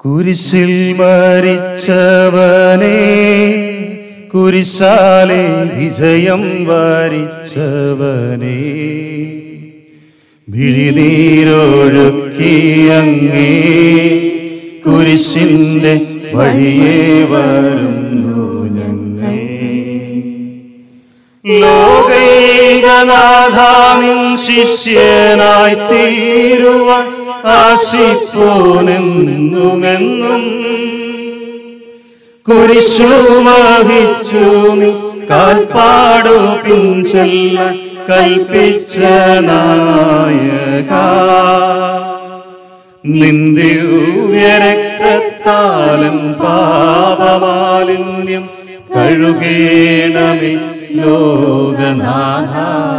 കുരിശിൽ മരിച്ചവനെ കുരിശാലെ വിജയം വരിച്ചവനെ വിഴിനീരൊഴുക്കിയങ്ങേ കുരിശിന്റെ വഴിയേ വരുന്നു ഞങ്ങൾ ലോകൈകനാഥാനിൻ ശിഷ്യനായി തീരുവാൻ ആശിപ്പോനെന്നുമെന്നും കുരിശു വഹിച്ചു നീ കാൽപ്പാടു പിഞ്ചെല്ല കൽപ്പിച്ച നായക നിന്ദ്യൂയരക്തത്താലും പാപമാലിന്യം കഴുകേണമേ ലോകനാഥ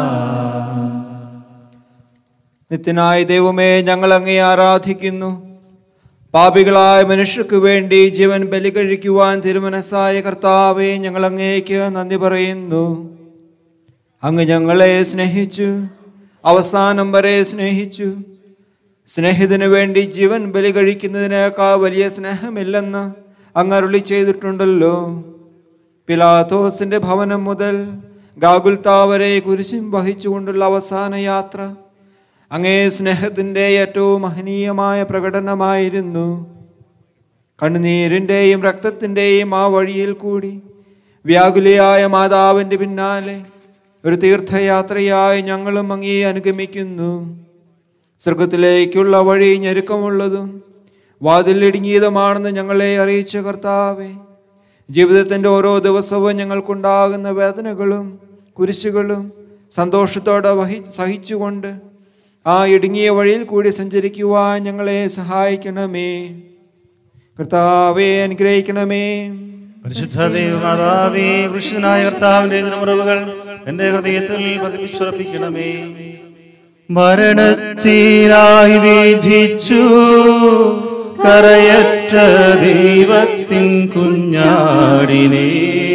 നിത്യനായ ദൈവമേ ഞങ്ങൾ അങ്ങേ ആരാധിക്കുന്നു പാപികളായ മനുഷ്യർക്ക് വേണ്ടി ജീവൻ ബലി കഴിക്കുവാൻ തിരുമനസ്സായ കർത്താവെ ഞങ്ങൾ അങ്ങേക്ക് നന്ദി പറയുന്നു അങ്ങ് ഞങ്ങളെ സ്നേഹിച്ചു അവസാനം വരെ സ്നേഹിച്ചു സ്നേഹിതന് വേണ്ടി ജീവൻ ബലി കഴിക്കുന്നതിനേക്കാൾ വലിയ സ്നേഹമില്ലെന്ന് അങ്ങ് അരുളി ചെയ്തിട്ടുണ്ടല്ലോ പിലാത്തോസിന്റെ ഭവനം മുതൽ ഗാഗുൽത്താവരെ കുരിശും വഹിച്ചുകൊണ്ടുള്ള അവസാന യാത്ര അങ്ങേ സ്നേഹത്തിൻ്റെ ഏറ്റവും മഹനീയമായ പ്രകടനമായിരുന്നു കണ്ണുനീരിൻ്റെയും രക്തത്തിൻ്റെയും ആ വഴിയിൽ കൂടി വ്യാകുലയായ മാതാവിൻ്റെ പിന്നാലെ ഒരു തീർത്ഥയാത്രയായി ഞങ്ങളും അങ്ങേ അനുഗമിക്കുന്നു സ്വർഗത്തിലേക്കുള്ള വഴി ഞെരുക്കമുള്ളതും വാതിലിടുങ്ങിയതുമാണെന്ന് ഞങ്ങളെ അറിയിച്ച കർത്താവെ ജീവിതത്തിൻ്റെ ഓരോ ദിവസവും ഞങ്ങൾക്കുണ്ടാകുന്ന വേദനകളും കുരിശുകളും സന്തോഷത്തോടെ വഹി സഹിച്ചുകൊണ്ട് ആ ഇടുങ്ങിയ വഴിയിൽ കൂടി സഞ്ചരിക്കുവാൻ ഞങ്ങളെ സഹായിക്കണമേ കർത്താവെ അനുഗ്രഹിക്കണമേ പരിശുദ്ധ ദൈവമാതാവേ കൃഷ്ണനായ കർത്താവിന്റെ തിരുമുറവുകൾ എന്റെ ഹൃദയത്തിൽ പതിപ്പിച്ചുറപ്പിക്കണമേ മരണത്തിനായി വിധിച്ചു കരയറ്റ ദൈവത്തിൻ കുഞ്ഞാടിനെ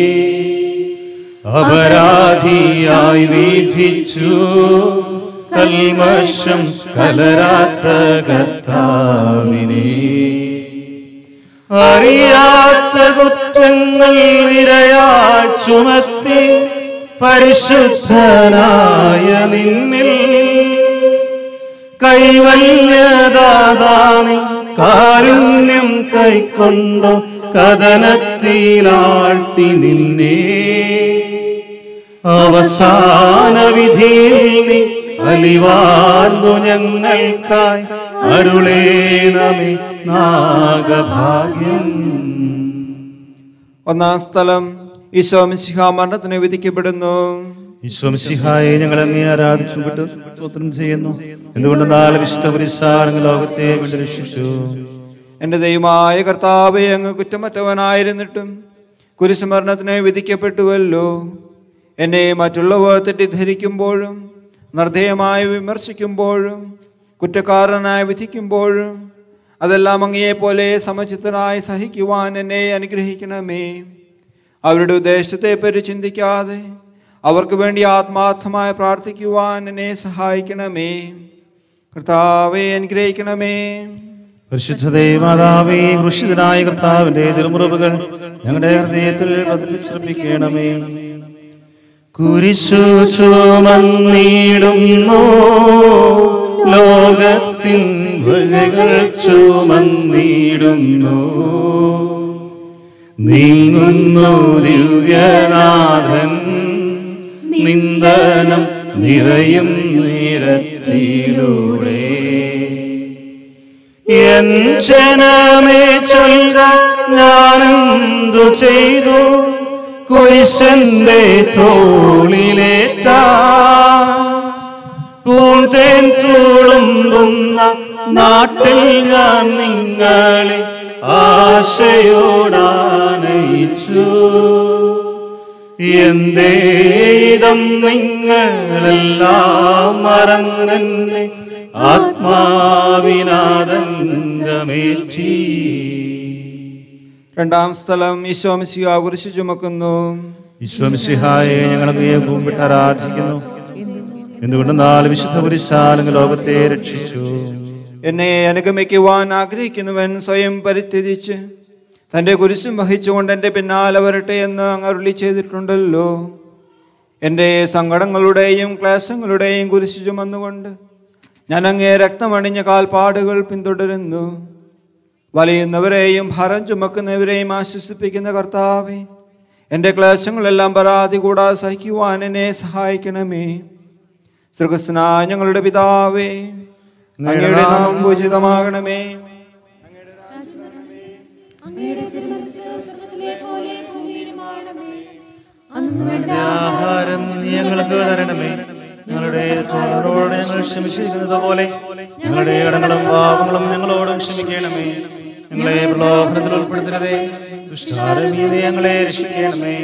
അപരാധിയായി വിധിച്ചു കൽമഷം കലരാത്ത കർത്താവിനെ അറിയാത്ത കുറ്റങ്ങൾ നിരയാ ചുമത്തി പരിശുദ്ധനായ നിന്നിൽ കൈവല്യദാതാനി കാരുണ്യം കൈക്കൊണ്ടു കഥനത്തിലാഴ്ത്തി നിന്നെ അവസാന വിധിയിൽ നീ അലിവാർന്നു ഞങ്ങൾക്കായി അരുളേണമേ നാഗഭാഗ്യം ഒന്നാം സ്ഥലം ഈശോ മിശിഹ മരണത്തിന് വിധിക്കപ്പെടുന്നു ഈശ്വംസിഹായെ ഞങ്ങൾ അങ്ങേ ആരാധിച്ചു വിട്ട് സ്തോത്രം ചെയ്യുന്നു എന്തുകൊണ്ട് നാല് വിശുദ്ധ പുരുഷാരങ്ങൾ ലോകത്തെ കൊണ്ട് രക്ഷിച്ചു എൻ്റെ ദൈവമായ കർത്താവെ അങ്ങ് കുറ്റമറ്റവനായിരുന്നിട്ടും കുരിശുമരണത്തിന് വിധിക്കപ്പെട്ടുവല്ലോ എന്നെ മറ്റുള്ളവർ തെറ്റിദ്ധരിക്കുമ്പോഴും നിർദ്ധേയമായി വിമർശിക്കുമ്പോഴും കുറ്റക്കാരനായി വിധിക്കുമ്പോഴും അതെല്ലാം അങ്ങയെപ്പോലെ സമചിത്തനായി സഹിക്കുവാൻ എന്നെ അനുഗ്രഹിക്കണമേ അവരുടെ ഉദ്ദേശത്തെ പറ്റി ചിന്തിക്കാതെ അവർക്ക് വേണ്ടി ആത്മാർത്ഥമായി പ്രാർത്ഥിക്കുവാൻ എന്നെ സഹായിക്കണമേ കർത്താവെ അനുഗ്രഹിക്കണമേ പരിശുദ്ധതേ മാതാവേ കൃഷിതനായ കർത്താവിന്റെ തിരുമുറവുകൾ ഞങ്ങളുടെ ഹൃദയത്തിൽ പതിപ്പിച്ചർപ്പിക്കണമേ കുരിശു ചുമന്നിടുന്നു ലോകത്തിൻ വഴികൾ ചുമന്നിടുന്നു നീങ്ങുന്നു ദിവ്യനാഥൻ നിന്ദനം നിറയും നിരത്തിലൂടെ എൻ ജനമേ ചൊല്ല ഞാനെന്തു ചെയ്തു കുരിശന്റെ തോളിലേറ്റ പൂന്തേൻ തുളുമ്പുന്ന നാട്ടിൽ ഞാൻ നിങ്ങളെ ആശയോടാനയിച്ചു എന്തേ ഇതം നിങ്ങളെല്ലാം മറന്നെന്നെ ആത്മാവിനാദംഗമേറ്റി രണ്ടാം സ്ഥലം ഈശോ മിശിഹ കുരിശു ചുമക്കുന്നു വിശ്വംസിഹായെ ഞങ്ങളെ കുമ്പിട്ട് ആരാധിക്കുന്നു എന്തുകൊണ്ട് നാല് വിശുദ്ധ പുരുഷാലങ്ങൾ ലോകത്തെ രക്ഷിച്ചു എന്നെ അനുഗമിക്കുവാൻ ആഗ്രഹിക്കുന്നവൻ സ്വയം പരിത്യജിച്ച് തൻ്റെ കുരിശും വഹിച്ചുകൊണ്ട് എൻ്റെ പിന്നാലെ വരട്ടെ എന്ന് അങ്ങ് അരുളി ചെയ്തിട്ടുണ്ടല്ലോ എൻ്റെ സങ്കടങ്ങളുടെയും ക്ലേശങ്ങളുടെയും കുരിശു ചുമന്നുകൊണ്ട് ഞാൻ അങ്ങേ രക്തമണിഞ്ഞ കാൽപ്പാടുകൾ പിന്തുടരുന്നു വലയുന്നവരെയും ഭാരം ചുമക്കുന്നവരെയും ആശ്വസിപ്പിക്കുന്ന കർത്താവേ എൻ്റെ ക്ലേശങ്ങളെല്ലാം പരാതി കൂടാതെ സഹിക്കുവാൻ എന്നെ സഹായിക്കണമേ സൃഗസ്നായ ഞങ്ങളുടെ പിതാവേ അങ്ങയുടെ നാമം പൂജിതമാകണമേ അങ്ങയുടെ തിരുമനസ് സ്വർഗ്ഗത്തിലെ പോലെ ഭൂമിയിലുമാണമേ അന്നു വേണ്ട ആഹാരം നീ ഞങ്ങൾക്ക് തരണമേ ഞങ്ങളുടെ തോഴരോട് ഞങ്ങൾ ക്ഷമിച്ചിരിക്കുന്നത് പോലെ ഞങ്ങളുടെ ഇടങ്ങളും പാപങ്ങളും ഞങ്ങളോടും ക്ഷമിക്കണമേ ഞങ്ങളെ പ്രലോഭനത്തിൽ ഉൾപ്പെടുത്തരുതേ ദുഷ്ടാരമീതെ ഞങ്ങളെ രക്ഷിക്കണമേ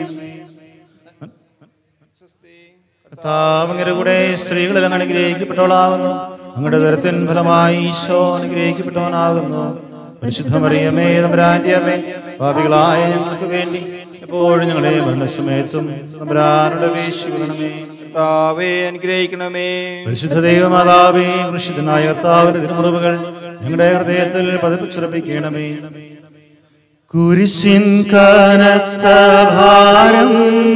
കർത്താവിന്റെ കൂടെ സ്ത്രീകളെല്ലാം അനുഗ്രഹിക്കപ്പെട്ടവളാകുന്നു അങ്ങയുടെ തരത്തിൻ ഫലമായി ഈശോ അനുഗ്രഹിക്കപ്പെട്ടവനാകുന്നു പരിശുദ്ധ മറിയമേ തമ്പുരാന്റെ അമ്മേ പാപികളായ ഞങ്ങൾക്ക് വേണ്ടി എപ്പോഴും ഞങ്ങളെ മരണസമയത്തും തമ്പുരാനുടെ വേശിക്കണമേ കർത്താവേ അനുഗ്രഹിക്കണമേ പരിശുദ്ധ ദൈവമാതാവേ കൃഷിതനായ കർത്താവിന്റെ തിരുമുറിവുകൾ ഞങ്ങളുടെ ഹൃദയത്തിൽ പതിപ്പിച്ചുറപ്പിക്കണമേ കുരിശിൻ കനത്ത ഭാരം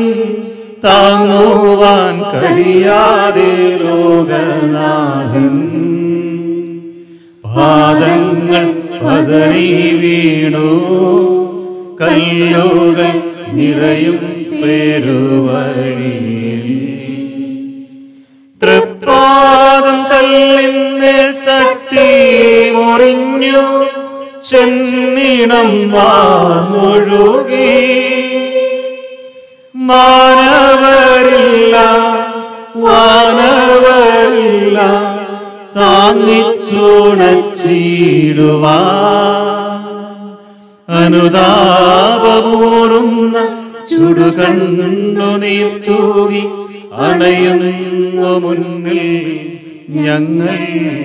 താങ്ങുവാൻ കഴിയാതെ ലോകനാഥൻ പാദങ്ങൾ പതറി വീണു കല്ലുകൾ നിറയും പേരുവഴിയിൽ തൃപ്പാദം കല്ലിന്മേൽ തട്ടി മുറിഞ്ഞു ചെന്നിടം വാമൊഴുകി മാനവരില്ല വാനവരില്ല താങ്ങിച്ചുണച്ചിടുവാ അനുതാപമൂറുന്ന ചുടുകണ്ണു നീർത്തൂകി അണയുന്നു മുന്നിൽ ഞങ്ങൾ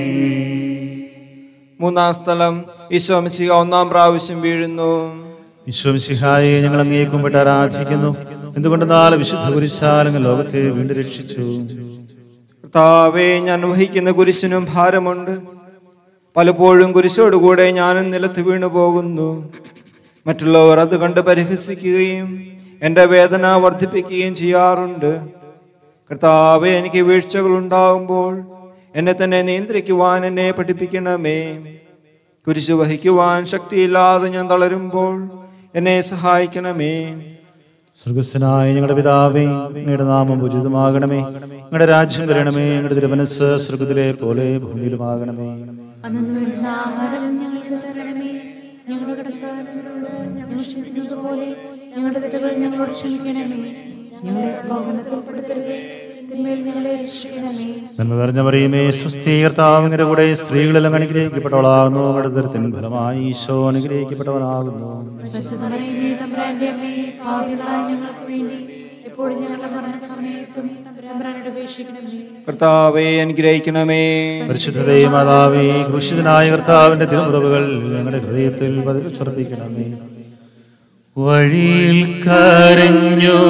മൂന്നാം സ്ഥലം ഈശോമിശിക ഒന്നാം പ്രാവശ്യം വീഴുന്നു വിശ്വംസിഹായെ ഞങ്ങൾ അങ്ങേക്കുമ്പിട്ട് ആരാധിക്കുന്നു എന്തുകൊണ്ട് നാല് വിശുദ്ധ കുരിശാലങ്ങൾ ലോകത്തെ വീണ്ടും രക്ഷിച്ചു കർത്താവേ ഞാൻ വഹിക്കുന്ന കുരിശിനും ഭാരമുണ്ട് പലപ്പോഴും കുരിശോടുകൂടെ ഞാനും നിലത്ത് വീണു പോകുന്നു മറ്റുള്ളവർ അത് കണ്ട് പരിഹസിക്കുകയും എൻ്റെ വേദന വർദ്ധിപ്പിക്കുകയും ചെയ്യാറുണ്ട് കർത്താവെ എനിക്ക് വീഴ്ചകൾ ഉണ്ടാകുമ്പോൾ എന്നെ തന്നെ നിയന്ത്രിക്കുവാൻ എന്നെ പഠിപ്പിക്കണമേ കുരിശ് വഹിക്കുവാൻ ശക്തിയില്ലാതെ ഞാൻ തളരുമ്പോൾ എന്നെ സഹായിക്കണമേ സ്വർഗസ്വനായ ഞങ്ങളുടെ പിതാവേ അങ്ങയുടെ നാമം ഉചിതമാകണമേ ഞങ്ങളുടെ രാജ്യം വരണമേ ഞങ്ങളുടെ തിരുമനസ് സ്വർഗത്തിലെ പോലെ ഭൂമിയിലുമാകണമേ അന്നു വേണ്ടുന്ന ആഹാരം ഞങ്ങൾക്ക് തരണമേ ഞങ്ങളുടെ കടക്കാരനോട് ഞങ്ങൾ ക്ഷമിക്കുന്നത് പോലെ ഞങ്ങളുടെ തെറ്റുകൾ ഞങ്ങളോട് ക്ഷമിക്കണമേ ഞങ്ങളെ പ്രലോഭനത്തിൽ ഉൾപ്പെടുത്തരുതേ തിന്മയിൽ ഞങ്ങളെ രക്ഷിക്കണമേ നന്മ നിറഞ്ഞ പറയുമേ സുസ്ഥീകർത്താവിന്റെ കൂടെ സ്ത്രീകളെല്ലാം അനുഗ്രഹിക്കപ്പെട്ടവളാകുന്നു അവരുടെ തരത്തിൻ ഫലമായി ഈശോ അനുഗ്രഹിക്കപ്പെട്ടവനാകുന്നു പരിശുദ്ധമറിയമേ തമ്പുരാന്റെ അമ്മേ പാപികളായ ഞങ്ങൾക്ക് വേണ്ടി എപ്പോഴും ഞങ്ങളുടെ മരണസമയത്തും തമ്പുരാനോട് അപേക്ഷിക്കണമേ കർത്താവെ അനുഗ്രഹിക്കണമേ പരിശുദ്ധതയെ മാതാവേ കൃഷിതനായ കർത്താവിന്റെ തിരുമുറവുകൾ ഞങ്ങളുടെ ഹൃദയത്തിൽ പതിച്ചുറപ്പിക്കണമേ വഴിയിൽ കരഞ്ഞു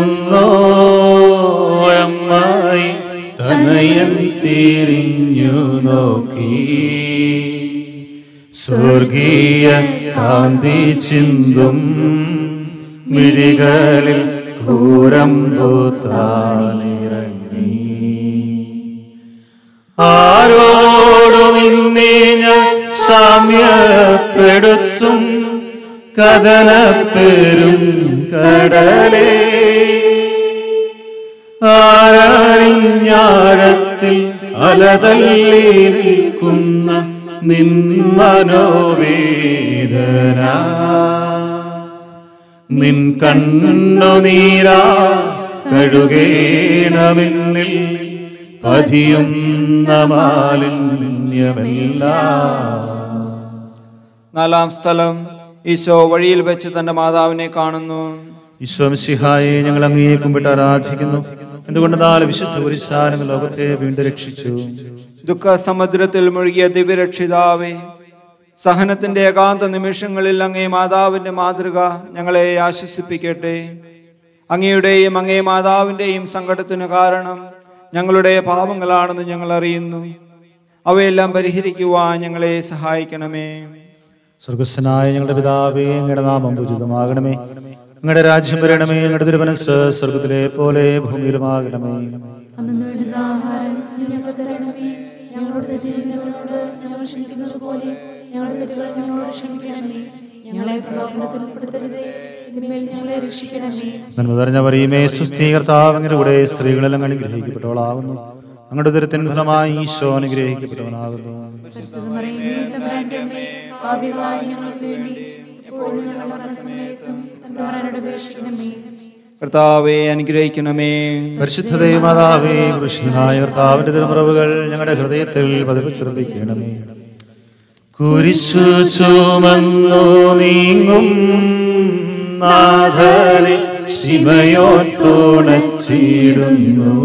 വന്നോരമ്മായി തനയൻ തിരിഞ്ഞു നോക്കി സ്വർഗീയ കാന്തി ചിന്തും മിഴികളിൽ ഘോരം പൂത്താനിറങ്ങി ആരോടു നിന്നെ ഞാൻ സാമ്യപ്പെടുത്തും കഥനപ്പെരും കടലേ ആരറിഞ്ഞാഴത്തിൽ അലതല്ലി നിൽക്കുന്ന നിൻ മനോവേദന നിൻ കണ്ണുനീരാ കഴുകേണമെന്നിൽ പതിയുന്ന മാലിന്യമല്ല നാലാം സ്ഥലം ഈശോ വഴിയിൽ വെച്ച് തന്റെ മാതാവിനെ കാണുന്നു വിശ്വംസിഹായെ ഞങ്ങൾ അങ്ങയെ കുമ്പിട്ട് ആരാധിക്കുന്നു എന്തുകൊണ്ട് നാല് വിശുദ്ധ പുരുഷാരങ്ങൾ ലോകത്തെ വീണ്ടും രക്ഷിച്ചു ദുഃഖ സമുദ്രത്തിൽ മുഴുകിയ ദിവ്യരക്ഷിതാവേ സഹനത്തിന്റെ ഏകാന്ത നിമിഷങ്ങളിൽ അങ്ങേ മാതാവിന്റെ മാതൃക ഞങ്ങളെ ആശ്വസിപ്പിക്കട്ടെ അങ്ങയുടെയും അങ്ങേ മാതാവിന്റെയും സങ്കടത്തിനു കാരണം ഞങ്ങളുടെ പാപങ്ങളാണെന്ന് ഞങ്ങൾ അറിയുന്നു അവയെല്ലാം പരിഹരിക്കുവാൻ ഞങ്ങളെ സഹായിക്കണമേ സ്വർഗസ്വനായ ഞങ്ങളുടെ പിതാവേ അങ്ങയുടെ നാമം പൂജിതമാകണമേ അങ്ങയുടെ രാജ്യം വരണമേ അങ്ങയുടെ തിരുമനസ് സ്വർഗത്തിലെ പോലെ ഭൂമിയിലുമാകണമേ അന്നു വേണ്ടുന്ന ആഹാരം ഞങ്ങൾക്ക് തരണമേ ഞങ്ങളോട് തെറ്റ് ചെയ്യുന്നവരോട് ഞങ്ങൾ ക്ഷമിക്കുന്നത് പോലെ ഞങ്ങളുടെ തെറ്റുകൾ ഞങ്ങളോട് ക്ഷമിക്കണമേ ഞങ്ങളെ പ്രലോഭനത്തിൽ ഉൾപ്പെടുത്തരുതേ തിന്മയിൽ ഞങ്ങളെ രക്ഷിക്കണമേ നന്മ നിറഞ്ഞ പറയുമേ സുസ്ഥീകർത്താവ് അങ്ങയുടെ കൂടെ സ്ത്രീകളെല്ലാം അനുഗ്രഹിക്കപ്പെട്ടവളാകുന്നു അങ്ങയുടെ ദുരത്തിൻ ഫലമായി ഈശോ അനുഗ്രഹിക്കപ്പെട്ടവനാകുന്നു പരിശുദ്ധമറിയമേ തമ്പുരാന്റെ അമ്മേ പാപികളായ ഞങ്ങൾക്ക് വേണ്ടി എപ്പോഴും ഞങ്ങളുടെ മരണസമയത്തും തമ്പുരാനോട് അപേക്ഷിക്കണമേ കർത്താവെ അനുഗ്രഹിക്കണമേ പരിശുദ്ധതേ മാതാവേ കൃഷ്ണനായ കർത്താവിന്റെ തിരുമുറവുകൾ ഞങ്ങളുടെ ഹൃദയത്തിൽ പതിപ്പിച്ചുറപ്പിക്കണമേ കുരിശു ചുമന്നു നീങ്ങും നാഥനെ ശിവയോൻ തുണച്ചിടുന്നു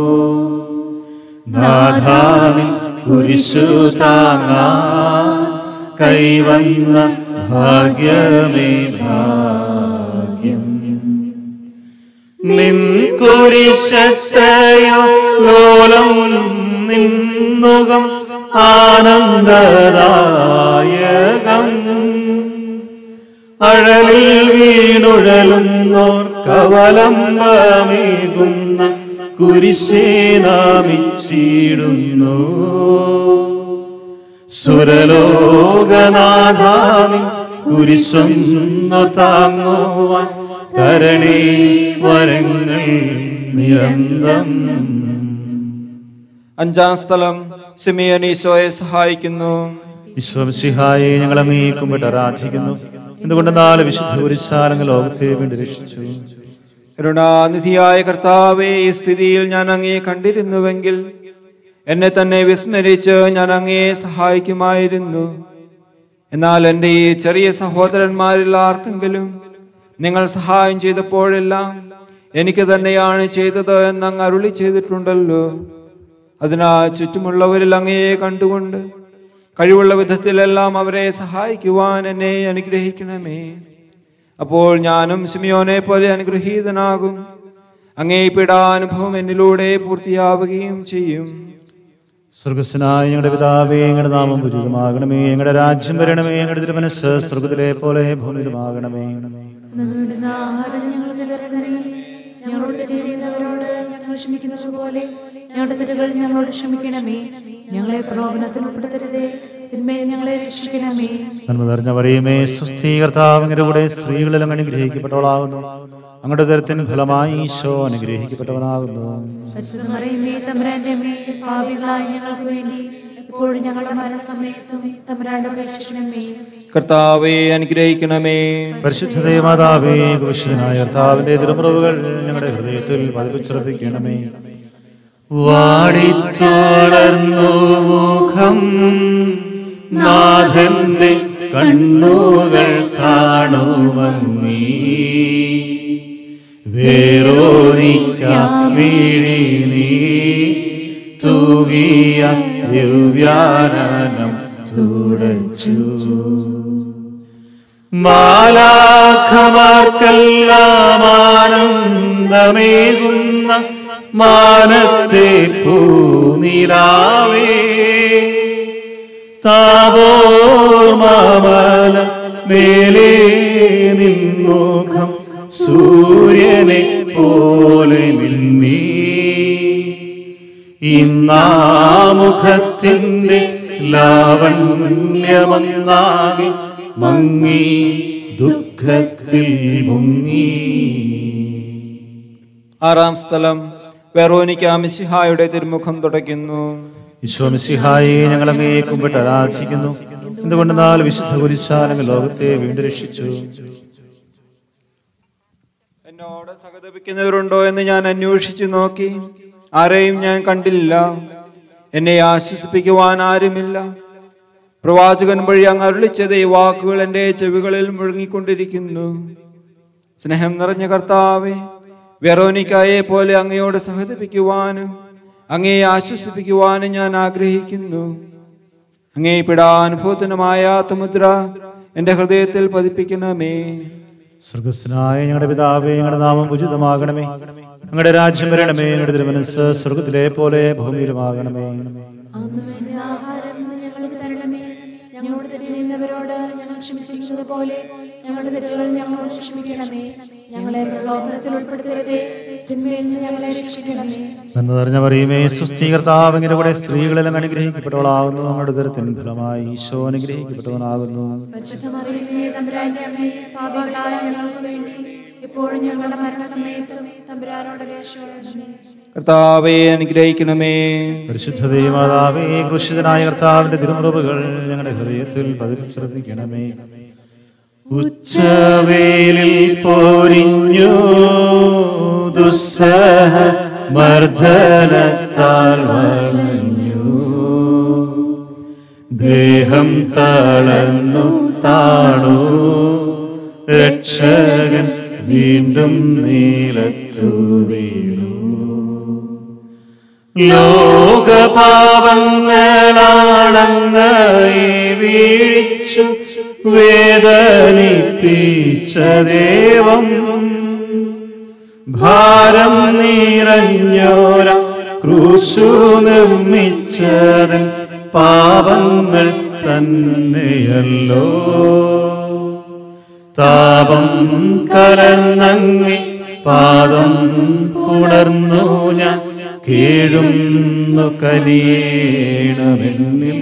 നാഥാനി കുരിശു താങ്ങാ കൈവന്ന ഭാഗ്യമേ ഭാഗ്യം നിൻ കുരിശത്രയോ ലോലം നിന്നുകം ആനന്ദദായകം അഴലിൽ വീണുഴലുന്നോർ കവലംബമേകുന്ന കുരിശേ നാമിച്ചിടുന്നു സുരലോകനാഥാനി കുരിശൊന്നു താങ്ങുവാൻ തരണേ വരങ്ങൾ നിരന്തം അഞ്ചാം സ്ഥലം സിമിയൻ ഈശോയെ സഹായിക്കുന്നു വിശ്വസിഹായെ ഞങ്ങൾ അങ്ങേക്കുമ്പിട്ട് ആരാധിക്കുന്നു എന്തുകൊണ്ട് നാല് വിശുദ്ധ കുരിശാലങ്ങൾ ലോകത്തെ വേണ്ടി രക്ഷിച്ചു കരുണാനിധിയായ കർത്താവെ ഈ സ്ഥിതിയിൽ ഞാൻ അങ്ങയെ കണ്ടിരുന്നുവെങ്കിൽ എന്നെ തന്നെ വിസ്മരിച്ച് ഞാൻ അങ്ങയെ സഹായിക്കുമായിരുന്നു എന്നാൽ എൻ്റെ ഈ ചെറിയ സഹോദരന്മാരിൽ ആർക്കെങ്കിലും നിങ്ങൾ സഹായം ചെയ്തപ്പോഴെല്ലാം എനിക്ക് തന്നെയാണ് ചെയ്തത് എന്ന് അങ്ങ് അരുളി ചെയ്തിട്ടുണ്ടല്ലോ അതിനാൽ ചുറ്റുമുള്ളവരിൽ അങ്ങയെ കണ്ടുകൊണ്ട് കഴിവുള്ള വിധത്തിലെല്ലാം അവരെ സഹായിക്കുവാൻ എന്നെ അനുഗ്രഹിക്കണമേ അപ്പോൾ ഞാനും സിമിയോനെ പോലെ അനുഗ്രഹീതനാകും അങ്ങേ പീഡാനുഭവം എന്നിലൂടെ പൂർത്തിയാവുകയും ചെയ്യും സ്വർഗസ്നായ ഞങ്ങളുടെ പിതാവേ ഞങ്ങളുടെ നാമം പൂജിതമാകണമേ ഞങ്ങളുടെ രാജ്യം വരണമേ ഞങ്ങളുടെ തിരുമനസ് സ്വർഗത്തിലെ പോലെ ഭൂമിയിലുമാകണമേ അന്നു വേണ്ടുന്ന ആഹാരം ഞങ്ങൾക്ക് തരണമേ ഞങ്ങളോട് തെറ്റ് ചെയ്യുന്നവരോട് ഞങ്ങൾ ക്ഷമിക്കുന്നത് പോലെ ഞങ്ങളുടെ തെറ്റുകൾ ഞങ്ങളോട് ക്ഷമിക്കണമേ ഞങ്ങളെ പ്രലോഭനത്തിൽ ഉൾപ്പെടുത്തരുതേ തിന്മയിൽ ഞങ്ങളെ രക്ഷിക്കണമേ നന്മ നിറഞ്ഞ പറയുമേ സുസ്ഥീകർത്താവ് അങ്ങയുടെ കൂടെ സ്ത്രീകളെല്ലാം അനുഗ്രഹിക്കപ്പെട്ടവളാകുന്നു അങ്ങയുടെ തരത്തിന് ഫലമായി ഈശോ അനുഗ്രഹിക്കപ്പെട്ടവനാകുന്നു പരിശുദ്ധമറിയമേ തമ്പുരാന്റെ അമ്മേ പാപികളായ ഞങ്ങൾക്ക് വേണ്ടി ഇപ്പോഴും ഞങ്ങളുടെ മരണസമയത്തും തമ്പുരാന്റെ അപേക്ഷിക്കണമേ കർത്താവെ അനുഗ്രഹിക്കണമേ പരിശുദ്ധതേ മാതാവേ കൃഷ്ണനായ കർത്താവിന്റെ തിരുമുറവുകൾ ഞങ്ങളുടെ ഹൃദയത്തിൽ പതിപ്പിച്ചുറപ്പിക്കണമേ വാടിത്തോളർന്നു മുഖം നാഥന്റെ കണ്ണുകൾ കാണുമങ്ങീ വേറോനിക്കാം വീഴി നീ തൂകിയ ദിവ്യാനനം തുടച്ചു മാലാഖമാർക്കെല്ലാം ആനന്ദമേകുന്ന മാനത്തെ പൂനിലാവേ താപോർ മാമല മേലേ നിൻമുഖം സൂര്യനെ പോലെ മിന്നി ഇന്നാമുഖത്തിൻ്റെ ലാവണ്യമങ്ങാകി മങ്ങി ദുഃഖത്തിൽ മുങ്ങി ആറാം സ്ഥലം വെറോനിക്ക മിശിഹായുടെ തിരുമുഖം തുടയ്ക്കുന്നു വിശ്വമിസിഹായെ ഞങ്ങൾ അങ്ങേ കുമ്പിട്ട് ആരാധിക്കുന്നു എന്തുകൊണ്ട് നാല് വിശുദ്ധ കുരിശാലങ്ങൾ ലോകത്തെ വീണ്ടും രക്ഷിച്ചു എന്നോട് സഹതപിക്കുന്നവരുണ്ടോ എന്ന് ഞാൻ അന്വേഷിച്ചു നോക്കി ആരെയും ഞാൻ കണ്ടില്ല എന്നെ ആശ്വസിപ്പിക്കുവാൻ ആരുമില്ല പ്രവാചകൻ വഴി അങ്ങ് അരുളിച്ചത് ഈ വാക്കുകൾ എൻ്റെ ചെവികളിൽ മുഴങ്ങിക്കൊണ്ടിരിക്കുന്നു സ്നേഹം നിറഞ്ഞ കർത്താവെ വെറോനിക്കായെ പോലെ അങ്ങയോട് സഹതപിക്കുവാനും അങ്ങയെ ആശ്വസിപ്പിക്കുവാനും ഞാൻ ആഗ്രഹിക്കുന്നു അങ്ങേ പിടാനുഭവത്തിനുമായ മുദ്ര എൻ്റെ ഹൃദയത്തിൽ പതിപ്പിക്കണമേ സ്വർഗസ്നായ ഞങ്ങളുടെ പിതാവേ ഞങ്ങളുടെ നാമം ഉചിതമാകണമേ ഞങ്ങളുടെ രാജ്യം വരണമേ ഞങ്ങളുടെ തിരുമനസ് സ്വർഗത്തിലെ പോലെ ഭൂമിയിലുമാകണമേ അന്ന് വേണ്ട ആഹാരം ഞങ്ങളോട് തെറ്റ് ചെയ്യുന്നവരോട് ഞങ്ങൾ ക്ഷമിച്ചിരിക്കുന്നത് പോലെ ഞങ്ങളുടെ തെറ്റുകൾ ഞങ്ങളോട് ക്ഷമിക്കണമേ ഞങ്ങളെ പ്രലോഭനത്തിൽ ഉൾപ്പെടുത്തരുതേ തിന്മയിൽ നിന്ന് ഞങ്ങളെ രക്ഷിക്കണമേ നന്മ നിറഞ്ഞ പറയുമേ സുസ്ഥീകർത്താവിന്റെ കൂടെ സ്ത്രീകളെല്ലാം അനുഗ്രഹിക്കപ്പെട്ടവളാകുന്നു നമ്മുടെ ദരത്തിൻ ഫലമായി ഈശോ അനുഗ്രഹിക്കപ്പെട്ടവനാകുന്നു പരിശുദ്ധമറിയമേ തമ്പുരാന്റെ അമ്മേ പാപികളായ ഞങ്ങൾക്ക് വേണ്ടി ഇപ്പോഴും ഞങ്ങളുടെ മരണസമയത്തും തമ്പുരാനോട് അപേക്ഷിക്കണമേ കർത്താവെ അനുഗ്രഹിക്കണമേ പരിശുദ്ധ ദൈവമാതാവേ കൃഷിതനായ കർത്താവിന്റെ തിരുമുറവുകൾ ഞങ്ങളുടെ ഹൃദയത്തിൽ പതിൽ ശ്രദ്ധിക്കണമേ ഉച്ചവേലിൽ പോരിഞ്ഞു ദുസ്സഹ മർദ്ദനത്താൽ വളഞ്ഞു ദേഹം തളർന്നു താണു രക്ഷകൻ വീണ്ടും നീലത്തു വീണു ലോകപാപങ്ങളാണങ്ങയെ വീഴിച്ചു വേദനിപ്പിച്ച ദേവം ഭാരം നിറഞ്ഞോര ക്രൂശു നിർമ്മിച്ചതൻ പാപങ്ങൾ തന്നെയല്ലോ താപം കലർന്നങ്ങി പാദം പുണർന്നു ഞാൻ കീഴുന്നു കനിയണമെന്നിൽ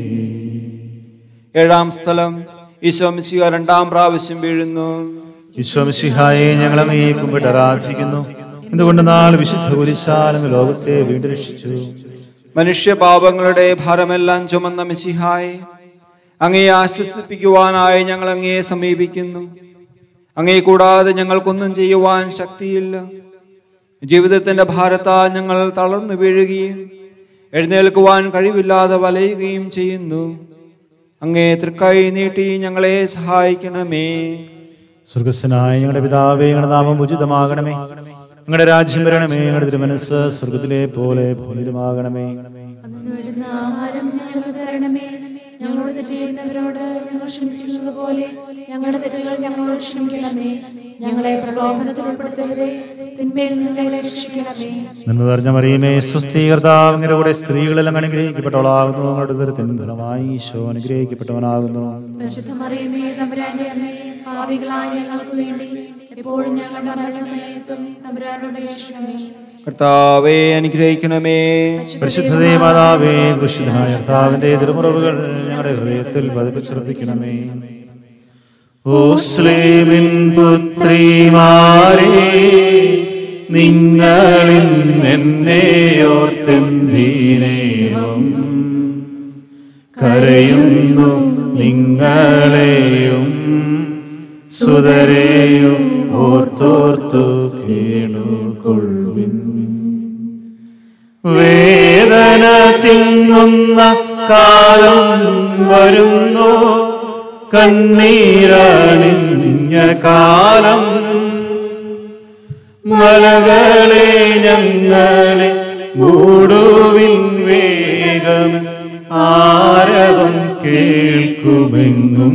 ഏഴാം സ്ഥലം ഈശോ മിശിഹ രണ്ടാം പ്രാവശ്യം വീഴുന്നു വിശ്വമിശിഹായെ ഞങ്ങൾ അങ്ങയെ കുമ്പിട്ട് ആരാധിക്കുന്നു എന്തുകൊണ്ട് നാൾ വിശുദ്ധ കുരിശാലങ്ങ് ലോകത്തെ വീണ്ടും രക്ഷിച്ചു മനുഷ്യ പാപങ്ങളുടെ ഭാരമെല്ലാം ചുമന്ന മിശിഹായെ അങ്ങയെ ആശ്വസിപ്പിക്കുവാനായി ഞങ്ങൾ അങ്ങയെ സമീപിക്കുന്നു അങ്ങയെ കൂടാതെ ഞങ്ങൾക്കൊന്നും ചെയ്യുവാൻ ശക്തിയില്ല ജീവിതത്തിന്റെ ഭാരത്താൽ ഞങ്ങൾ തളർന്നു വീഴുകയും എഴുന്നേൽക്കുവാൻ കഴിവില്ലാതെ വലയുകയും ചെയ്യുന്നു അങ്ങേ തൃക്കൈ നീട്ടി ഞങ്ങളെ സഹായിക്കണമേ സ്വർഗസ്വനായ ഞങ്ങളുടെ പിതാവേ ഞങ്ങളുടെ നാമം ഉചിതമാകണമേ ഞങ്ങളുടെ രാജ്യം വരണമേ ഞങ്ങളുടെ തിരുമനസ് സ്വർഗത്തിലെ പോലെ ഭൂമിയിലുമാകണമേ അന്നു വേണ്ടുന്ന ആഹാരം ഞങ്ങൾക്ക് തരണമേ ഞങ്ങളോട് തെറ്റ് ചെയ്യുന്നവരോട് ഞങ്ങൾ ക്ഷമിച്ചിരുന്നത് പോലെ ഞങ്ങളുടെ തെറ്റുകൾ ഞങ്ങളോട് ക്ഷമിക്കണമേ ഞങ്ങളെ പ്രലോഭനത്തിൽ ഉൾപ്പെടുത്തരുതേ തിന്മയിൽ നിന്ന് ഞങ്ങളെ രക്ഷിക്കണമേ നന്മ നിറഞ്ഞ മറിയമേ സുസ്ഥീകർത്താവിന്റെ കൂടെ സ്ത്രീകളെല്ലാം അനുഗ്രഹിക്കപ്പെട്ടവളാകുന്നു ഞങ്ങളുടെ ദുരിതത്തിൻ ഫലമായി ഈശോ അനുഗ്രഹിക്കപ്പെട്ടവനാകുന്നു പരിശുദ്ധ മറിയമേ തമ്പുരാന്റെ അമ്മേ പാപികളായ ഞങ്ങൾക്ക് വേണ്ടി എപ്പോഴും ഞങ്ങളുടെ മരണസമയത്തും തമ്പുരാനോട് അപേക്ഷിക്കണമേ കർത്താവെ അനുഗ്രഹിക്കണമേ പരിശുദ്ധതേ മാതാവേ കൃഷിതനായ കർത്താവിന്റെ തിരുമുറവുകൾ ഞങ്ങളുടെ ഹൃദയത്തിൽ പതിപ്പിച്ചുറപ്പിക്കണമേ ഓ സ്ലേമിൻ പുത്രിമാരെ നിങ്ങളിൽ എന്നെ ഓർത്തെന്തീനേവം കരയുന്നു നിങ്ങളെയും സുതരെയും ഓർത്തോർത്തു കേണുകൊള്ളുവിൻ വേദന തിങ്ങുന്ന കാലം വരുന്നു കണ്ണീരണിഞ്ഞ കാലം മലകളെ ഞങ്ങളെ മൂടുവിൻ വേഗം ആരവം കേൾക്കുമെങ്ങും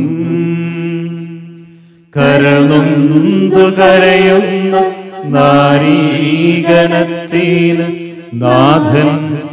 കരളുന്നു കരയുന്ന നാരീഗണത്തിന് നാഥൻ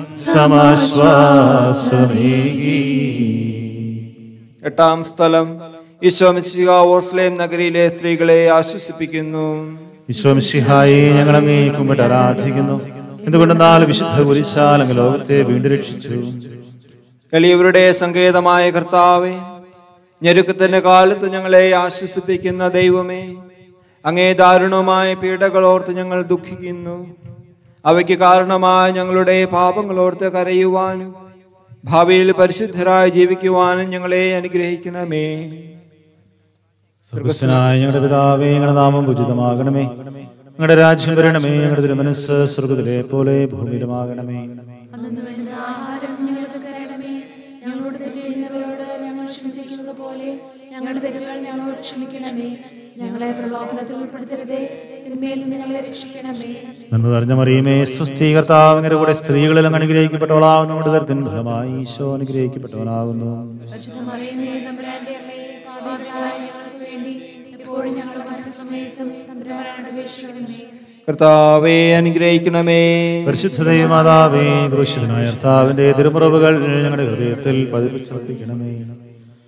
സമാശ്വാസമേകി എട്ടാം സ്ഥലം ഈശോ മിശിഹ ഓർസ്ലേം നഗരിയിലെ സ്ത്രീകളെ ആശ്വസിപ്പിക്കുന്നു വിശ്വംസിഹായി ഞങ്ങൾ അങ്ങേ കുമ്പിട്ട് ആരാധിക്കുന്നു എന്തുകൊണ്ട് നാല് വിശുദ്ധ കുരിശാലങ്ങ് ലോകത്തെ വീണ്ടും രക്ഷിച്ചു എളിയവരുടെ സങ്കേതമായ കർത്താവെ ഞെരുക്കത്തിന്റെ കാലത്ത് ഞങ്ങളെ ആശ്വസിപ്പിക്കുന്ന ദൈവമേ അങ്ങേ ദാരുണമായ പീഡകളോർത്ത് ഞങ്ങൾ ദുഃഖിക്കുന്നു അവയ്ക്ക് കാരണമായ ഞങ്ങളുടെ പാപങ്ങളോർത്ത് കരയുവാനും ഭാവിയിൽ പരിശുദ്ധരായി ജീവിക്കുവാനും ഞങ്ങളെ അനുഗ്രഹിക്കണമേ സ്വർഗസ്വനായ ഞങ്ങളുടെ പിതാവേ ഞങ്ങളുടെ നാമം ഉചിതമാകണമേ ഞങ്ങളുടെ രാജ്യം വരണമേ ഞങ്ങളുടെ തിരുമനസ് സ്വർഗത്തിലെ പോലെ ഭൂമിയിലുമാകണമേ അന്നു വേണ്ടുന്ന ആഹാരം ഞങ്ങൾക്ക് തരണമേ ഞങ്ങളോട് തെറ്റ് ചെയ്യുന്നവരോട് ഞങ്ങൾ ക്ഷമിച്ചിരിക്കുന്നത് പോലെ ഞങ്ങളുടെ തെറ്റുകൾ ഞങ്ങളോട് ക്ഷമിക്കണമേ ഞങ്ങളെ പ്രലോഭനത്തിൽ ഉൾപ്പെടുത്തരുതേ തിന്മയിൽ നിന്ന് ഞങ്ങളെ രക്ഷിക്കണമേ നന്മ നിറഞ്ഞ മറിയമേ സുസ്ഥീകർത്താവിന്റെ കൂടെ സ്ത്രീകളെല്ലാം അനുഗ്രഹിക്കപ്പെട്ടവളാകുന്നു കൊണ്ട് തരത്തിന് ഫലമായി ഈശോ അനുഗ്രഹിക്കപ്പെട്ടവനാകുന്നു പരിശുദ്ധ മറിയമേ തമ്പുരാന്റെ അമ്മയെ പാപികളായ ഞങ്ങൾക്ക് വേണ്ടി എപ്പോഴും ഞങ്ങളുടെ മരണസമയത്തും തമ്പുരാനോട് അപേക്ഷിക്കണമേ കർത്താവെ അനുഗ്രഹിക്കണമേ പരിശുദ്ധതയും മാതാവേ ക്രൂശിതനായ കർത്താവിന്റെ തിരുമുറവുകൾ ഞങ്ങളുടെ ഹൃദയത്തിൽ പതിപ്പിച്ചുറപ്പിക്കണമേ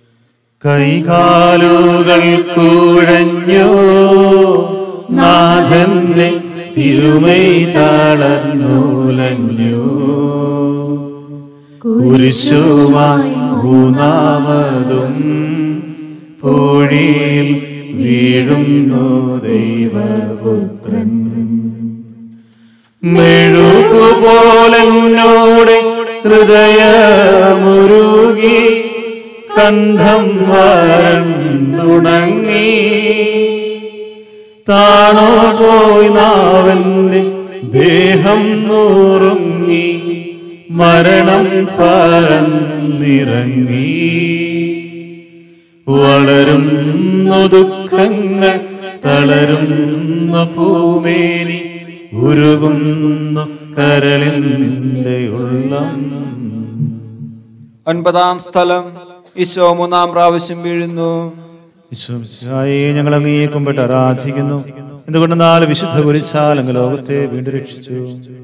കൈകാലുകൾ കുഴഞ്ഞു നാഥന്റെ തിരുമൈ തളർന്നൂലഞ്ഞു കുരിശുമായി മൂന്നാമതും പൊഴിയിൽ വീഴുന്നു ദൈവപുത്രൻ മെഴുകുപോലെന്നോടെ ഹൃദയമുരുകി കണ്ഠം വരണ്ടുണങ്ങി താണോ പോയി നാവന്റെ ദേഹം നൂറുങ്ങി മരണം പറന്നിറങ്ങി വളരുന്നു ദുഃഖങ്ങൾ തളരുന്ന പൂമേനി ഉരുകുന്നു കരളിന്റെ ഉള്ളം ഒൻപതാം സ്ഥലം ഈശോ മൂന്നാം പ്രാവശ്യം വീഴുന്നു വിശ്വസിച്ചായി ഞങ്ങൾ അങ്ങയെ കുമ്പിട്ട് ആരാധിക്കുന്നു എന്തുകൊണ്ട് നാല് വിശുദ്ധ കുരിശാൽ അങ്ങ് ലോകത്തെ വീണ്ടും രക്ഷിച്ചു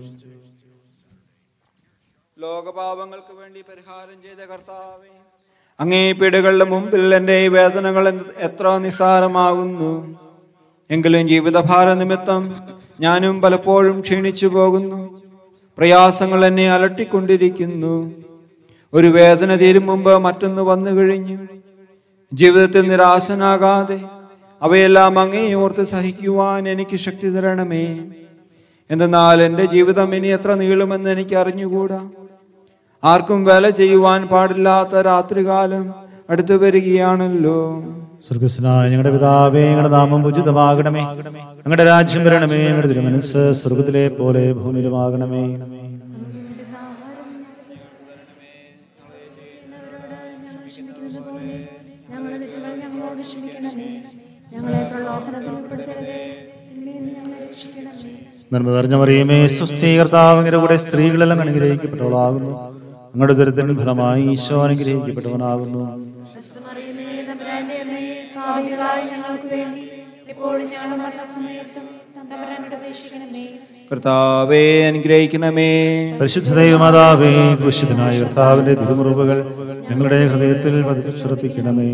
ലോകപാപങ്ങൾക്ക് വേണ്ടി പരിഹാരം ചെയ്ത കർത്താവേ അങ്ങേ പീഡകളുടെ മുമ്പിൽ എൻ്റെ ഈ വേദനകൾ എന്ത് എത്ര നിസ്സാരമാകുന്നു എങ്കിലും ജീവിതഭാര നിമിത്തം ഞാനും പലപ്പോഴും ക്ഷീണിച്ചു പോകുന്നു പ്രയാസങ്ങൾ എന്നെ അലട്ടിക്കൊണ്ടിരിക്കുന്നു ഒരു വേദന തീരും മുമ്പ് മറ്റൊന്ന് വന്നു കഴിഞ്ഞു ജീവിതത്തിൽ നിരാശനാകാതെ അവയെല്ലാം അങ്ങേ ഓർത്ത് സഹിക്കുവാൻ എനിക്ക് ശക്തി തരണമേ എന്തെന്നാൽ എൻ്റെ ജീവിതം ഇനി എത്ര നീളുമെന്ന് എനിക്ക് അറിഞ്ഞുകൂടാ ആർക്കും വില ചെയ്യുവാൻ പാടില്ലാത്ത രാത്രികാലം അടുത്തു വരികയാണല്ലോ സ്വർഗസ്നായ ഞങ്ങളുടെ പിതാവേ ഞങ്ങളുടെ നാമം ഉചിതമാകണമേ ഞങ്ങളുടെ രാജ്യം വരണമേ ഞങ്ങളുടെ തിരുമനസ് സ്വർഗത്തിലെ പോലെ ഭൂമിയിലുമാകണമേ ഞങ്ങൾ ക്ഷമിക്കുന്നത് പോലെ ഞങ്ങളുടെ തെറ്റുകൾ ഞങ്ങളോട് ക്ഷമിക്കണമേ ഞങ്ങളെ പ്രലോഭനത്തിൽ ഉൾപ്പെടുത്തരുതേ തിന്മയിൽ നിന്ന് ഞങ്ങളെ രക്ഷിക്കണമേ നന്മ നിറഞ്ഞ മറിയമേ സുസ്ഥീ കർത്താവിന്റെ കൂടെ സ്ത്രീകളെല്ലാം അനുഗ്രഹിക്കപ്പെട്ടവളാകുന്നു അങ്ങയുടെ ദുരിതത്തിന് ഫലമായി ഈശോ അനുഗ്രഹിക്കപ്പെട്ടവനാകുന്നു ക്രിസ്തുമറിയമേ തമ്പുരാന്റെ അമ്മയെ പാപികളായ ഞങ്ങൾക്ക് വേണ്ടി എപ്പോഴും ഞങ്ങളുടെ മരണസമയത്തും തമ്പുരാനോട് അപേക്ഷിക്കണമേ കർത്താവേ അനുഗ്രഹിക്കണമേ പരിശുദ്ധ ദൈവമാതാവേ ക്രൂശിതനായ കർത്താവിന്റെ തിരുമുറിവുകൾ ഞങ്ങളുടെ ഹൃദയത്തിൽ പതിപ്പിച്ചുറപ്പിക്കണമേ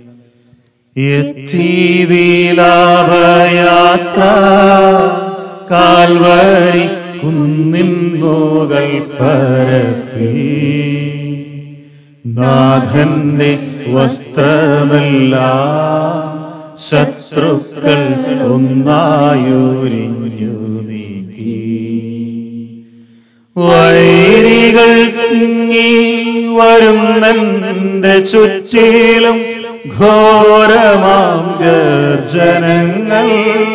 എത്തി വിലാപയാത്ര കാൽവരി കുന്നിൻ മുകൾ പരപ്പിൽ നാഥന്റെ വസ്ത്രമല്ല ശത്രുക്കൾ ഒന്നായൊരിഞ്ഞു നീക്കി വൈരികൾ തിങ്ങി വരുന്നെന്റെ ചുറ്റിലും ഘോരമാം ഗർജനങ്ങൾ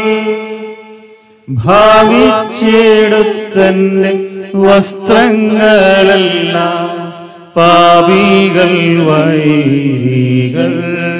ഭാവിച്ചെടുത്തന്റെ വസ്ത്രങ്ങളെല്ലാം പാപികൾ വൈരികൾ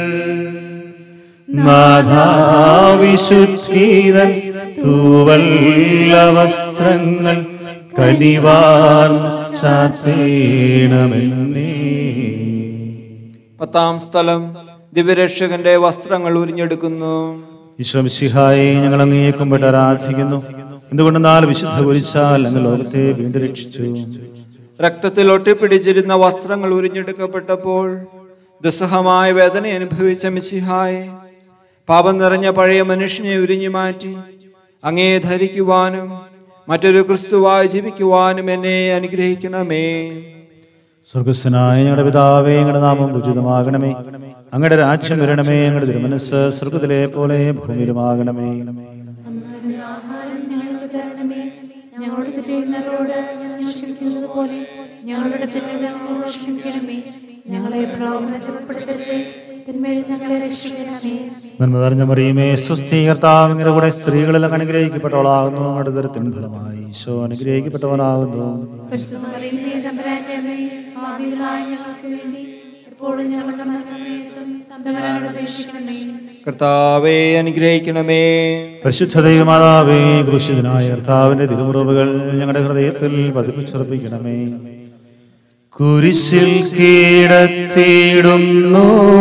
നാഥാവിശുദ്ധീതൻ തൂവല്ല വസ്ത്രങ്ങൾ കനിവാർന്ന് ചാത്തേണമെന്നേ പത്താം സ്ഥലം ദിവ്യരക്ഷകന്റെ വസ്ത്രങ്ങൾ ഉരിഞ്ഞെടുക്കുന്നു വിശ്വംസിഹായെ ഞങ്ങൾ അങ്ങയെ കുമ്പിട്ട് ആരാധിക്കുന്നു എന്തുകൊണ്ട് നാല് വിശുദ്ധ കുരിശാൽ അങ്ങ് ലോകത്തെ വീണ്ടും രക്ഷിച്ചു രക്തത്തിൽ ഒട്ടിപ്പിടിച്ചിരുന്ന വസ്ത്രങ്ങൾ ഉരിഞ്ഞെടുക്കപ്പെട്ടപ്പോൾ ദുസ്സഹമായ വേദന അനുഭവിച്ച മിശിഹായെ പാപം നിറഞ്ഞ പഴയ മനുഷ്യനെ ഉരിഞ്ഞു മാറ്റി അങ്ങേ ധരിക്കുവാനും മറ്റൊരു ക്രിസ്തുവായി ജീവിക്കുവാനും എന്നെ അനുഗ്രഹിക്കണമേ സ്വർഗസ്വനായ ഞങ്ങളുടെ പിതാവേ ഞങ്ങളുടെ നാമം ഉചിതമാകണമേ അങ്ങയുടെ രാജ്യം വരണമേ ഞങ്ങളുടെ തിരുമനസ് സ്വർഗത്തിലെ പോലെ ഭൂമിയിലുമാകണമേ അന്നേരം ആഹാരം ഞങ്ങൾക്ക് തരണമേ ഞങ്ങളുടെ തെറ്റുന്നവരോട് ഞങ്ങൾ ക്ഷമിക്കുന്നത് പോലെ ഞങ്ങളുടെ തെറ്റുകൾ ഞങ്ങളോട് ക്ഷമിക്കണമേ ഞങ്ങളെ പ്രലോഭനത്തിൽ ഉൾപ്പെടുത്തരുതേ തിന്മയിൽ ഞങ്ങളെ രക്ഷിക്കണമേ നന്മ നിറഞ്ഞ മറിയുമേ സ്വസ്തി കർത്താവിന്റെ കൂടെ സ്ത്രീകളെല്ലാം അനുഗ്രഹിക്കപ്പെട്ടവളാകുന്നു അങ്ങയുടെ ദരത്തിന് ഫലമായി ഈശോ അനുഗ്രഹിക്കപ്പെട്ടവനാകുന്നു പരിശുദ്ധമറിയമേ തമ്പുരാന്റെ അമ്മയെ പാപികളായ ഞങ്ങൾക്ക് വേണ്ടി എപ്പോഴും ഞങ്ങളുടെ മനസ്സമയത്തും തമ്പുരാനോട് അപേക്ഷിക്കണമേ കർത്താവെ അനുഗ്രഹിക്കണമേ പരിശുദ്ധ ദൈവമാതാവേ ക്രൂശിതനായ കർത്താവിന്റെ തിരുമുറിവുകൾ ഞങ്ങളുടെ ഹൃദയത്തിൽ പതിപ്പിച്ചുറപ്പിക്കണമേ കുരിശിൽ കീടത്തിയിടുന്നു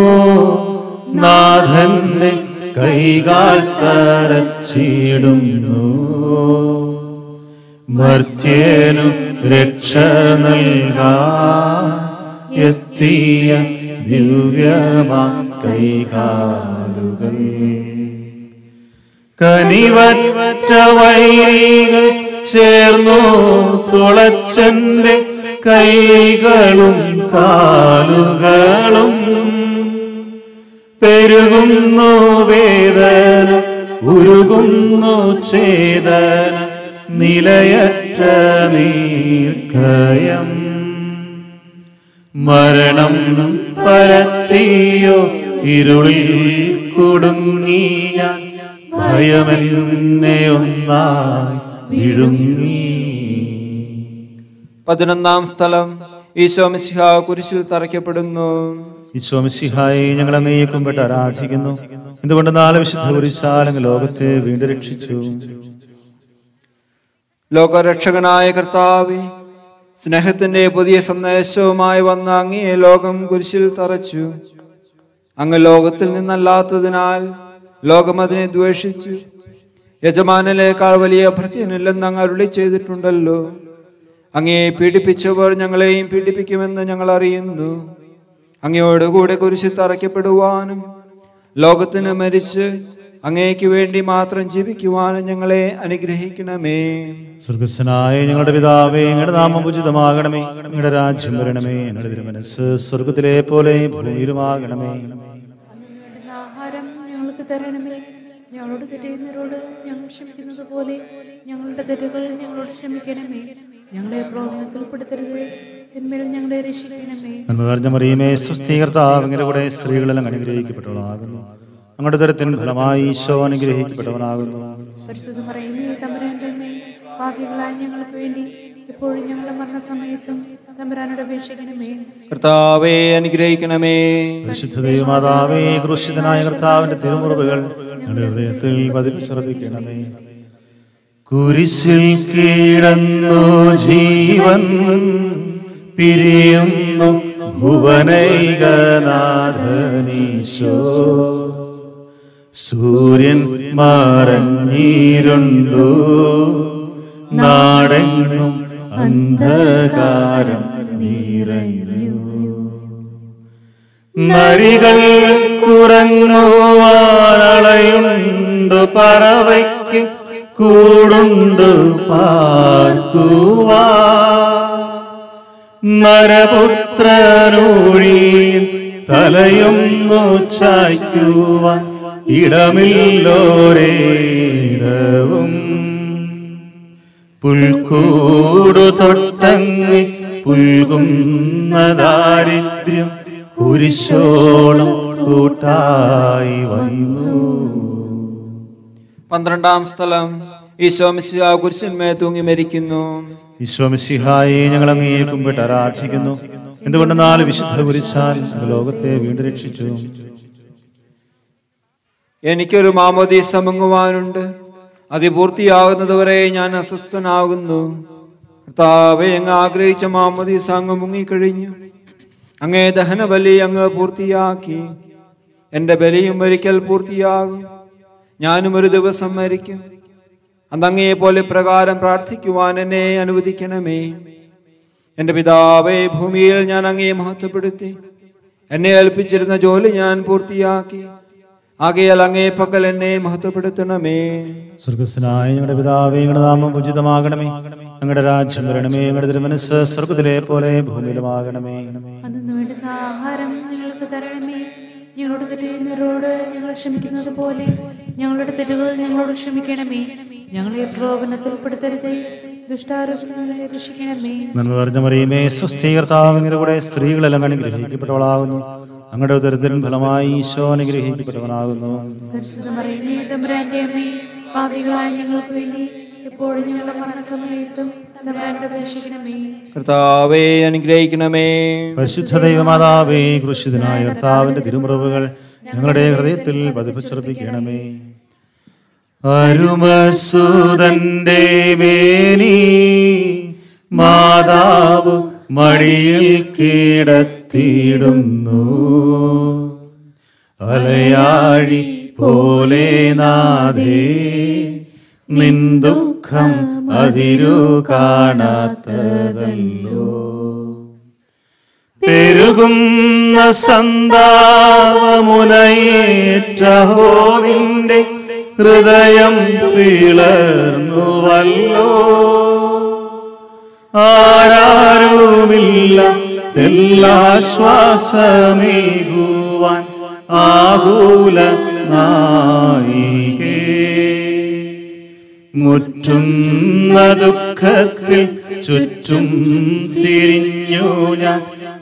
നാഥന്റെ കൈകാൽ തരച്ചിടുന്നു മർത്യനു രക്ഷ നൽകാൻ എത്തിയ ദിവ്യമാ കൈകാലുകൾ കനിവറ്റ വൈരികൾ ചേർന്നു തുളച്ചന്റെ കൈകളും കാലുകളും പെരുകുന്നു വേദന ഉരുകുന്നു ചേതന നിലയറ്റ നീർക്കയം മരണം പരത്തിയോ ഇരുളിൽ കുടുങ്ങി ഞാൻ ഭയമെന്നെ ഒന്നായി വിഴുങ്ങി പതിനൊന്നാം സ്ഥലം ഈശോ മിശിഹ കുരിശിൽ തറയ്ക്കപ്പെടുന്നു ഈശോമിശിഹായി ഞങ്ങൾ അങ്ങേക്കുമ്പിട്ട് ആരാധിക്കുന്നു എന്തുകൊണ്ട് നാല് വിശുദ്ധ കുരിശാലങ്ങ് ലോകത്തെ വീണ്ടും രക്ഷിച്ചു ലോകരക്ഷകനായ കർത്താവെ സ്നേഹത്തിന്റെ പുതിയ സന്ദേശവുമായി വന്ന അങ്ങയെ ലോകം കുരിശിൽ തറച്ചു അങ്ങ് ലോകത്തിൽ നിന്നല്ലാത്തതിനാൽ ലോകം അതിനെ ദ്വേഷിച്ചു യജമാനലേക്കാൾ വലിയ ഭൃത്യനില്ലെന്ന് അങ്ങ് അരുളി ചെയ്തിട്ടുണ്ടല്ലോ അങ്ങയെ പീഡിപ്പിച്ചവർ ഞങ്ങളെയും പീഡിപ്പിക്കുമെന്ന് ഞങ്ങൾ അറിയുന്നു അങ്ങയോടുകൂടെ കുരിശിൽ തറയ്ക്കപ്പെടുവാനും ലോകത്തിന് മരിച്ച് അങ്ങേക്ക് വേണ്ടി മാത്രം ജീവിക്കുവാനും ഞങ്ങളെ അനുഗ്രഹിക്കണമേ സ്വർഗസ്വനായ ഞങ്ങളുടെ പിതാവേ ഞങ്ങളുടെ നാമം ഉചിതമാകണമേ ഞങ്ങളുടെ രാജ്യം വരണമേ ഞങ്ങളുടെ തിരുമനസ് സ്വർഗത്തിലെ പോലെ ഭൂമിയിലുമാകണമേ വേണ്ടുന്ന ആഹാരം ഞങ്ങൾക്ക് തരണമേ ഞങ്ങളോട് തെറ്റുന്നവരോട് ഞങ്ങൾ ക്ഷമിക്കുന്നത് പോലെ ഞങ്ങളുടെ തെറ്റുകൾ ഞങ്ങളോട് ക്ഷമിക്കണമേ ഞങ്ങളെ പ്രലോഭനത്തിൽ പെടുത്തരുത് തിന്മേൽ ഞങ്ങളെ രക്ഷിക്കണമേ നന്മ നിറഞ്ഞ മറിയമേ സുസ്ഥീകർത്താവിന്റെ കൂടെ സ്ത്രീകളെല്ലാം അനുഗ്രഹിക്കപ്പെട്ടവളാകുന്നു അങ്ങയുടെ തരത്തിൻ ഫലമായി ഈശോ അനുഗ്രഹിക്കപ്പെട്ടവനാകുന്നു പരിശുദ്ധ പറയുമേ തമ്പുരാൻ്റെ അമ്മേ, പാപികളായ ഞങ്ങൾക്ക് വേണ്ടി ഇപ്പോഴും ഞങ്ങളുടെ മരണസമയത്തും തമ്പുരാനോട് അപേക്ഷിക്കണമേ കർത്താവെ അനുഗ്രഹിക്കണമേ പരിശുദ്ധ ദൈവമാതാവേ ക്രൂശിതനായ കർത്താവിന്റെ തിരുമുറിവുകൾ ഞങ്ങളുടെ ഹൃദയത്തിൽ പതിച്ചുറപ്പിക്കണമേ കുരിശിൽ കീഴന്നു ജീവൻ പിരിയുന്നു ഭുവനൈകനാഥനീശോ സൂര്യൻ മറഞ്ഞീരുണ്ടു നാടെങ്ങും അന്ധകാരം നിറഞ്ഞു നരികൾ കുറങ്ങുവാനളയുണ്ട് പറവയ്ക്ക് കൂടുണ്ട് പാർക്കുവാ നരപുത്രനൂഴിയിൽ തലയൊന്നു ചായ്ക്കുവാൻ ഇടമില്ലോരേടവും പുൽക്കൂടു തൊട്ടങ്ങി പുൽകുന്ന ദാരിദ്ര്യം കുരിശോളം കൂട്ടായി വന്നു പന്ത്രണ്ടാം സ്ഥലം ഈശോ മിശിഹ കുരിശന്മേ തൂങ്ങി മരിക്കുന്നു വിശ്വമിസിഹായി ഞങ്ങൾ അങ്ങയെ കുമ്പിട്ട് ആരാധിക്കുന്നു എന്തുകൊണ്ട് നാല് വിശുദ്ധ കുരിശാൽ ലോകത്തെ വീണ്ടും രക്ഷിച്ചു എനിക്കൊരു മാമോദീസ മുങ്ങുവാനുണ്ട് അതിപൂർത്തിയാകുന്നതുവരെ ഞാൻ അസ്വസ്ഥനാകുന്നു കർത്താവെ അങ്ങ് ആഗ്രഹിച്ച മാമോദീസ അങ്ങ് മുങ്ങിക്കഴിഞ്ഞു അങ്ങേ ദഹന ബലി അങ്ങ് പൂർത്തിയാക്കി എൻ്റെ ബലിയും ഒരിക്കൽ പൂർത്തിയാകും ഞാനും ഒരു ദിവസം മരിക്കും അന്നങ്ങയെ പോലെ പ്രകാരം പ്രാർത്ഥിക്കുവാൻ എന്നെ അനുവദിക്കണമേ എൻ്റെ പിതാവേ ഭൂമിയിൽ ഞാൻ അങ്ങയെ മഹത്വപ്പെടുത്തി എന്നെ ഏൽപ്പിച്ചിരുന്ന ജോലി ഞാൻ പൂർത്തിയാക്കി ആകയാൽ അങ്ങേ പക്കൽ എന്നെ മഹത്വപ്പെടുത്തണമേ സ്വർഗസ്നായ ഞങ്ങളുടെ പിതാവേ ഞങ്ങളുടെ നാമം ഉചിതമാകണമേ ഞങ്ങളുടെ രാജ്യം വരണമേ ഞങ്ങളുടെ തിരുമനസ് സ്വർഗത്തിലെ പോലെ ഭൂമിയിലുമാകണമേ അന്നു വേണ്ടുന്ന ആഹാരം ഞങ്ങൾക്ക് തരണമേ ഞങ്ങളോട് തെറ്റുന്നവരോട് ഞങ്ങൾ ക്ഷമിക്കുന്നത് പോലെ ഞങ്ങളുടെ തെറ്റുകൾ ഞങ്ങളോട് ക്ഷമിക്കണമേ ഞങ്ങളെ പ്രലോഭനത്തിൽ പെടുത്തരുതേ ദുഷ്ടാരോപണങ്ങളെ രക്ഷിക്കണമേ നന്മ നിറഞ്ഞ മറിയമേ സുസ്ഥീകർത്താവിന്റെ കൂടെ സ്ത്രീകളെല്ലാം അനുഗ്രഹിക്കപ്പെട്ടവളാകുന്നു അങ്ങയുടെ ഉദരത്തിൻ ഫലമായി ഈശോ അനുഗ്രഹിക്കപ്പെട്ടവനാകുന്നു പരിശുദ്ധ മറിയമേ തമ്പുരാന്റെ അമ്മേ പാപികളായ ഞങ്ങൾക്ക് വേണ്ടി എപ്പോഴും ഞങ്ങളുടെ മരണസമയത്തും തമ്പുരാനോട് അപേക്ഷിക്കണമേ കർത്താവെ അനുഗ്രഹിക്കണമേ പരിശുദ്ധ ദൈവമാതാവേ കൃഷിതനായ കർത്താവിന്റെ തിരുമുറിവുകൾ ഞങ്ങളുടെ ഹൃദയത്തിൽ പതിപ്പിച്ചുറപ്പിക്കണമേ അരുമസുതന്റെ മേനി മാതാവ് മടിയിൽ കിടത്തിയിടുന്നു അലയാഴി പോലെ നാഥേ നിൻ ദുഃഖം അതിരു കാണാത്തതല്ലോ പെരുകുന്ന സന്താപമുനയേറ്റഹോ നിന്റെ ഹൃദയം പിളർന്നുവല്ലോ ആരാരുമില്ല തെല്ലാശ്വാസമേകുവാൻ ആകൂല നായികേ മുറ്റുന്ന ദുഃഖത്തിൽ ചുറ്റും തിരിഞ്ഞു ഞാൻ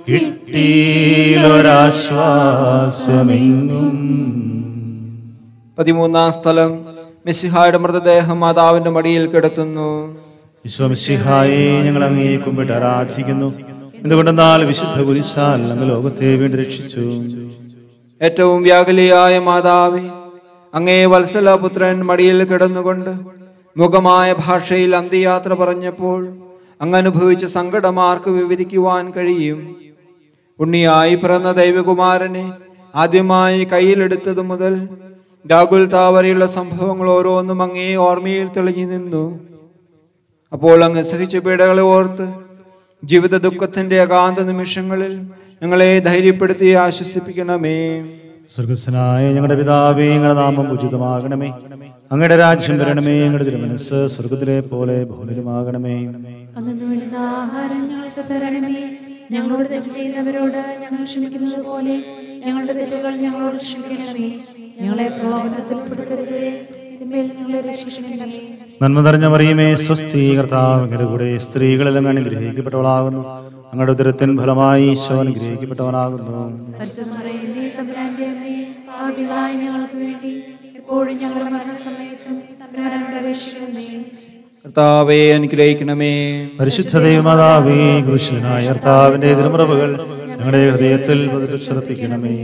കിട്ടിയിലൊരാശ്വാസമെങ്ങും പതിമൂന്നാം സ്ഥലം മിസിഹായുടെ മൃതദേഹം മാതാവിന്റെ മടിയിൽ കിടത്തുന്നു വിശ്വമിശിഹായെ ഞങ്ങൾ അങ്ങേ കുമ്പിട്ട് ആരാധിക്കുന്നു എന്തുകൊണ്ടെന്നാൽ വിശുദ്ധ കുരിശാൽ അങ്ങ് ലോകത്തെ വീണ്ടും രക്ഷിച്ചു ഏറ്റവും വ്യാകുലിയായ മാതാവേ അങ്ങേ വത്സലപുത്രൻ മടിയിൽ കിടന്നുകൊണ്ട് മുഖമായ ഭാഷയിൽ അന്ത്യയാത്ര പറഞ്ഞപ്പോൾ അങ്ങ് അനുഭവിച്ച സങ്കടമാർക്ക് വിവരിക്കുവാൻ കഴിയും ഉണ്ണിയായി പിറന്ന ദൈവകുമാരനെ ആദ്യമായി കയ്യിലെടുത്തതു മുതൽ രാകുൽ താവരെയുള്ള സംഭവങ്ങൾ ഓരോന്നും അങ്ങേ ഓർമ്മയിൽ തെളിഞ്ഞു നിന്നു അപ്പോൾ അങ്ങ് സഹിച്ച പീഡകളെ ഓർത്ത് ജീവിത ദുഃഖത്തിന്റെ അകാന്ത നിമിഷങ്ങളിൽ ഞങ്ങളെ ധൈര്യപ്പെടുത്തി ആശ്വസിപ്പിക്കണമേ സ്വർഗസ്വനായ ഞങ്ങളുടെ പിതാവേ ഞങ്ങളുടെ നാമം ഉചിതമാകണമേ അങ്ങയുടെ രാജ്യം വരണമേ ഞങ്ങളുടെ തിരുമനസ് സ്വർഗത്തിലെ പോലെ ഭൂമിയിലുമാകണമേ അന്നു വേണ്ടുന്ന ആഹാരം ഞങ്ങൾക്ക് തരണമേ ഞങ്ങളോട് തെറ്റ് ചെയ്യുന്നവരോട് ഞങ്ങൾ ക്ഷമിക്കുന്നത് പോലെ ഞങ്ങളുടെ തെറ്റുകൾ ഞങ്ങളോട് ക്ഷമിക്കണമേ ഞങ്ങളെ പ്രലോഭനത്തിൽ പെടുത്തരുതേ തിന്മയിൽ ഞങ്ങളെ രക്ഷിക്കണമേ നന്മ നിറഞ്ഞ മറിയമേ സ്വസ്തി കർത്താവ് അങ്ങയുടെ കൂടെ സ്ത്രീകളെല്ലാം അനുഗ്രഹിക്കപ്പെട്ടവളാകുന്നു അങ്ങയുടെ ഉദരത്തിൻ ഫലമായി ഈശോ അനുഗ്രഹിക്കപ്പെട്ടവനാകുന്നു പരിശുദ്ധമറിയമേ തമ്പുരാന്റെ അമ്മേ പാപികളായ ഞങ്ങൾക്ക് വേണ്ടി എപ്പോഴും ഞങ്ങളുടെ മരണസമയത്തും തമ്പുരാനോട് അപേക്ഷിക്കണമേ കർത്താവെ അനുഗ്രഹിക്കണമേ പരിശുദ്ധ ദൈവമാതാവേ കൃഷ്ണനായ കർത്താവിന്റെ തിരുമുറവുകൾ ഞങ്ങളുടെ ഹൃദയത്തിൽ പതിപ്പിച്ചർപ്പിക്കണമേ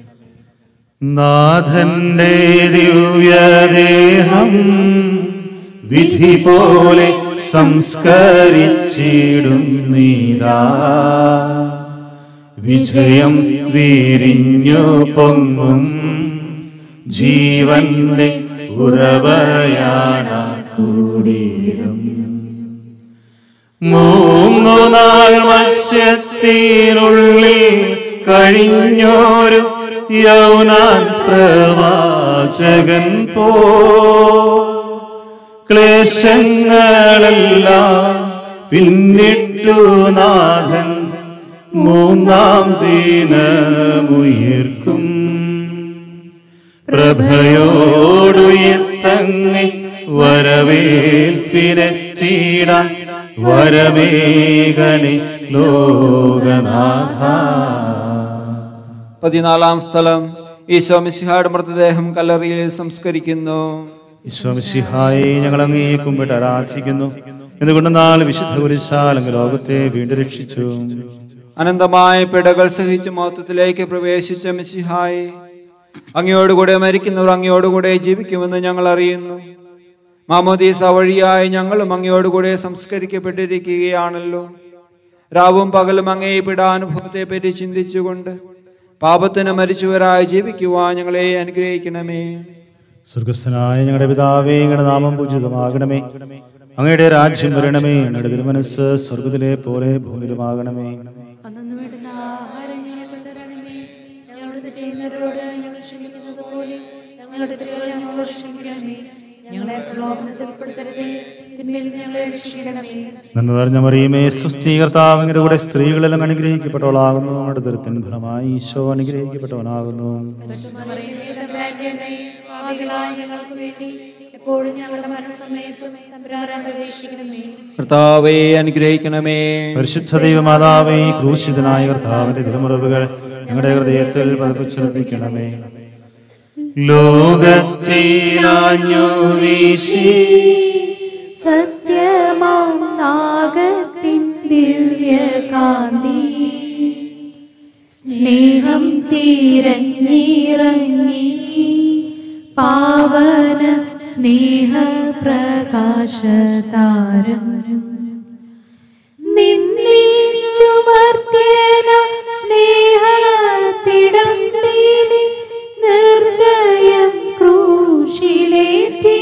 നാഥന്റെ ദിവ്യദേഹം വിധി പോലെ സംസ്കരിച്ചിടും നീതാ വിജയം വീരിഞ്ഞു പൊങ്ങും ജീവന്റെ ഉറവയാണ് കൂടീരം മൂന്നു നാൾ മത്സ്യത്തിനുള്ളിൽ കഴിഞ്ഞോരു യൗനാൻ പ്രവാചകൻ പോ ക്ലേശങ്ങളെല്ലാം പിന്നിട്ടു നാഥൻ മൂന്നാം ദിനമുയർക്കും പ്രഭയോടുയർത്തങ്ങി വരവേൽപ്പിനെത്തിടാൻ വരമേകണി ലോകനാഥ പതിനാലാം സ്ഥലം ഈശോ മിശിഹായുടെ മൃതദേഹം കല്ലറിയിൽ സംസ്കരിക്കുന്നു വിശ്വമിശിഹായി ഞങ്ങൾ അങ്ങേ കുമ്പിട്ട് ആരാധിക്കുന്നു എന്തുകൊണ്ട് നാല് വിശുദ്ധ കുരിശാൽ അങ്ങ് ലോകത്തെ വീണ്ടും രക്ഷിച്ചു അനന്തമായ പിടകൾ സഹിച്ച് മഹത്വത്തിലേക്ക് പ്രവേശിച്ച മിശിഹായി അങ്ങയോടുകൂടെ മരിക്കുന്നവർ അങ്ങയോടുകൂടെ ജീവിക്കുമെന്ന് ഞങ്ങൾ അറിയുന്നു മാമോദീസ വഴിയായി ഞങ്ങളും അങ്ങയോടുകൂടെ സംസ്കരിക്കപ്പെട്ടിരിക്കുകയാണല്ലോ രാവും പകലും അങ്ങേ പിടാനുഭവത്തെ പറ്റി ചിന്തിച്ചുകൊണ്ട് പാപത്തിന് മരിച്ചവരായി ജീവിക്കുവാൻ ഞങ്ങളെ അനുഗ്രഹിക്കണമേ സ്വർഗസ്ഥനായ ഞങ്ങളുടെ പിതാവേ ഞങ്ങളുടെ നാമം പൂജിതമാകണമേ അങ്ങയുടെ രാജ്യം വരണമേ ഞങ്ങളുടെ തിരുമനസ് സ്വർഗത്തിലെ പോലെ ഭൂമിയിലുമാകണമേ അന്നു വേണ്ടുന്ന ആഹാരം ഞങ്ങൾക്ക് തരണമേ ഞങ്ങളുടെ തെറ്റ് ചെയ്യുന്നവരോട് ഞങ്ങൾ ക്ഷമിക്കുന്നത് പോലെ ഞങ്ങളുടെ തെറ്റുകൾ ഞങ്ങളോട് ക്ഷമിക്കണമേ ഞങ്ങളെ പ്രലോഭനത്തിൽ ഉൾപ്പെടുത്തരുതേ തിന്മയിൽ ഞങ്ങളെ രക്ഷിക്കണമേ നന്മ നിറഞ്ഞ മറിയമേ സുസ്ഥീകർത്താവ് അങ്ങയുടെ കൂടെ സ്ത്രീകളെല്ലാം അനുഗ്രഹിക്കപ്പെട്ടവളാകുന്നു അങ്ങയുടെ ദുരത്തിന് ഫലമായി ഈശോ അനുഗ്രഹിക്കപ്പെട്ടവനാകുന്നു മറിയമേ, തമ്പുരാന്റെ അമ്മേ, പാപികളായ ഞങ്ങൾക്ക് വേണ്ടി എപ്പോഴും ഞങ്ങളുടെ മരണസമയത്തും തമ്പുരാനോട് അപേക്ഷിക്കണമേ കർത്താവെ അനുഗ്രഹിക്കണമേ പരിശുദ്ധ ദൈവമാതാവേ ക്രൂശിതനായ കർത്താവിന്റെ തിരുമുറവുകൾ ഞങ്ങളുടെ ഹൃദയത്തിൽ പതിപ്പിച്ചുറപ്പിക്കണമേ ലോകത്തിലാഞ്ഞു വീശി സത്യമാം നാഗത്തിൻ ദിവ്യകാന്തി സ്നേഹം തീരഞ്ഞിറങ്ങി പാവന സ്നേഹപ്രകാശതാരം നിന്നിച്ചു മർത്യന സ്നേഹത്തിടമ്പിലി നിർദ്ദയം ക്രൂശിലേറ്റി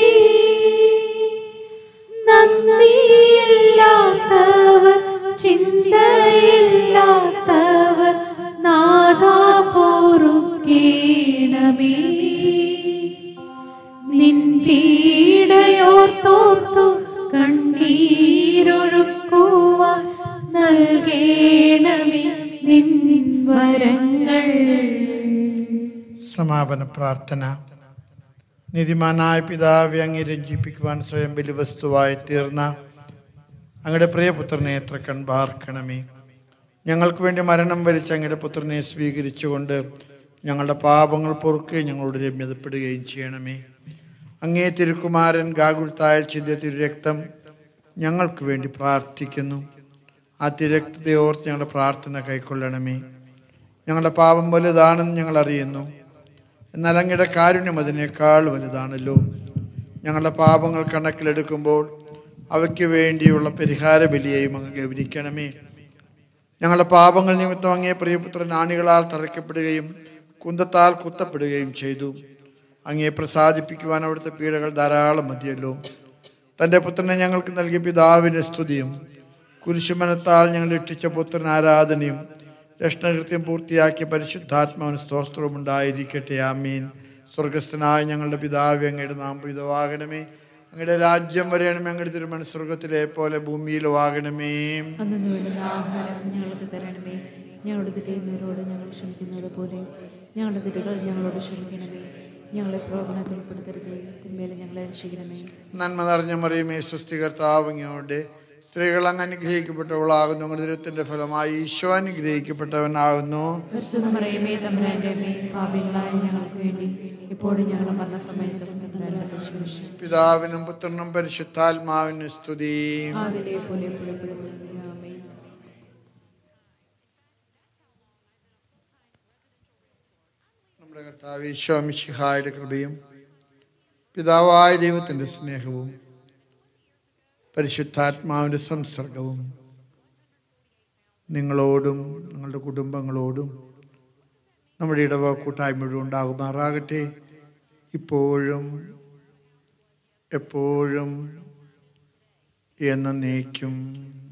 നന്ദിയില്ലാത്തവർ ചിന്തയില്ലാത്തവർ സമാപന പ്രാർത്ഥന നീതിമാനായ പിതാവെ അങ്ങേ രഞ്ജിപ്പിക്കുവാൻ സ്വയം ബലിവസ്തുവായി തീർന്ന അങ്ങയുടെ പ്രിയപുത്രനെ എത്ര കൺപാർക്കണമേ ഞങ്ങൾക്ക് വേണ്ടി മരണം വരിച്ച അങ്ങയുടെ പുത്രനെ സ്വീകരിച്ചുകൊണ്ട് ഞങ്ങളുടെ പാപങ്ങൾ പൊറുക്കുകയും ഞങ്ങളോട് രമ്യതപ്പെടുകയും ചെയ്യണമേ അങ്ങേ തിരുക്കുമാരൻ ഗാഗുൽത്തായ ചിന്ത തിരുരക്തം ഞങ്ങൾക്ക് വേണ്ടി പ്രാർത്ഥിക്കുന്നു ആ തിരക്തത്തെ ഓർത്ത് ഞങ്ങളുടെ പ്രാർത്ഥന കൈക്കൊള്ളണമേ ഞങ്ങളുടെ പാപം വലുതാണെന്ന് ഞങ്ങൾ അറിയുന്നു എന്നാൽ അങ്ങയുടെ കാരുണ്യം അതിനേക്കാൾ വലുതാണല്ലോ ഞങ്ങളുടെ പാപങ്ങൾ കണക്കിലെടുക്കുമ്പോൾ അവയ്ക്ക് വേണ്ടിയുള്ള പരിഹാര ബലിയെയും അങ്ങ് ഗവനിക്കണമേ ഞങ്ങളുടെ പാപങ്ങൾ നിമിത്തം അങ്ങേ പ്രിയപുത്രൻ ആണികളാൽ തറയ്ക്കപ്പെടുകയും കുന്തത്താൽ കുത്തപ്പെടുകയും ചെയ്തു അങ്ങേ പ്രസാദിപ്പിക്കുവാൻ അവിടുത്തെ പീഡകൾ ധാരാളം മതിയല്ലോ തൻ്റെ പുത്രനെ ഞങ്ങൾക്ക് നൽകിയ പിതാവിൻ്റെ സ്തുതിയും കുരിശുമനത്താൽ ഞങ്ങൾ ഇട്ടിച്ച പുത്രൻ ആരാധനയും രക്ഷണകൃത്യം പൂർത്തിയാക്കിയ പരിശുദ്ധാത്മാവിന് സ്തോത്രവും ഉണ്ടായിരിക്കട്ടെ ആമീൻ സ്വർഗസ്ഥനായ ഞങ്ങളുടെ പിതാവ് അങ്ങയുടെ നാം പിതവാകണമേ അങ്ങയുടെ രാജ്യം വരെയണമേ അങ്ങയുടെ തിരുമണ സ്വർഗത്തിലെ പോലെ ഭൂമിയിലും ആകണമേ അന്നു വേണ്ടുന്ന ആഹാരം ഞങ്ങൾക്ക് തരണമേ ഞങ്ങളുടെ തെറ്റുന്നവരോട് ഞങ്ങൾ ക്ഷമിക്കുന്നത് പോലെ ഞങ്ങളുടെ തെറ്റുകൾ ഞങ്ങളോട് ക്ഷമിക്കണമേ ഞങ്ങളെ പ്രലോഭനത്തിൽ ഉൾപ്പെടുത്തരുതേ തിന്മേലെ ഞങ്ങളെ രക്ഷിക്കണമേ നന്മ നിറഞ്ഞ മറിയമേ സ്വസ്തി കർത്താവിങ്ങോടെ സ്ത്രീകൾ അങ്ങ് അനുഗ്രഹിക്കപ്പെട്ടവളാകുന്നു അങ്ങയുടെ ദുരിതത്തിന്റെ ഫലമായി ഈശോ അനുഗ്രഹിക്കപ്പെട്ടവനാകുന്നു പറയുമേ തമ്പുരാന്റെ അമ്മേ പാപികളായ ഞങ്ങൾക്ക് വേണ്ടി ഇപ്പോഴും ഞങ്ങളുടെ മരണസമയത്തും തമ്പുരാനോട് അപേക്ഷിക്കുന്നു. പിതാവിനും പുത്രനും പരിശുദ്ധാത്മാവിനും സ്തുതി ആദിലെ പോലെ എപ്പോഴും ആമേൻ നമ്മുടെ കർത്താവ് ഈശോ മിശിഹായുടെ കൃപയും പിതാവായ ദൈവത്തിന്റെ സ്നേഹവും പരിശുദ്ധാത്മാവിന്റെ സംസർഗവും നിങ്ങളോടും നിങ്ങളുടെ കുടുംബങ്ങളോടും നമ്മുടെ ഇടവ കൂട്ടായ്മയോടും ഉണ്ടാകുമാറാകട്ടെ ഇപ്പോഴും എപ്പോഴും എന്നേക്കും